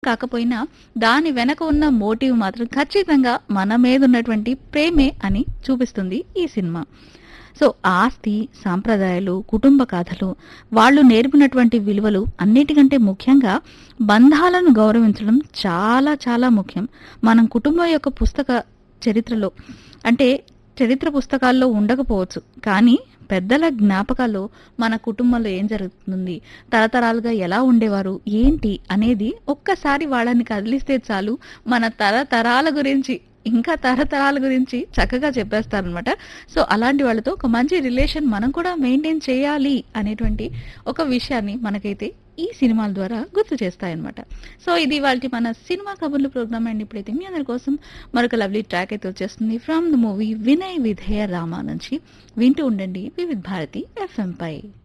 కాకపోయినా దాని వెనక ఉన్న మోటివ్ మాత్రం ఖచ్చితంగా మన మీద ఉన్నటువంటి ప్రేమే అని చూపిస్తుంది ఈ సినిమా సో ఆస్తి సాంప్రదాయాలు కుటుంబ కథలు వాళ్ళు నేర్పినటువంటి విలువలు అన్నిటికంటే ముఖ్యంగా బంధాలను గౌరవించడం చాలా చాలా ముఖ్యం మనం కుటుంబం యొక్క పుస్తక చరిత్రలో అంటే చరిత్ర పుస్తకాల్లో ఉండకపోవచ్చు కానీ పెద్దల జ్ఞాపకాల్లో మన కుటుంబంలో ఏం జరుగుతుంది తరతరాలుగా ఎలా ఉండేవారు ఏంటి అనేది ఒక్కసారి వాళ్ళని కదిలిస్తే చాలు మన తరతరాల గురించి ఇంకా తరతరాల గురించి చక్కగా చెప్పేస్తారనమాట సో అలాంటి వాళ్ళతో ఒక మంచి రిలేషన్ మనం కూడా మెయింటైన్ చేయాలి అనేటువంటి ఒక విషయాన్ని మనకైతే ఈ సినిమాల ద్వారా గుర్తు చేస్తాయన్నమాట సో ఇది వాళ్ళకి మన సినిమా కబుర్లు ప్రోగ్రామ్ అండి ఇప్పుడైతే మీ అందరి కోసం మరొక లవ్లీ ట్రాక్ అయితే వచ్చేస్తుంది from the movie Vinaya Vidheya Rama నుంచి వింటూ ఉండండి వివిధ్ భారతి ఎఫ్ఎం పై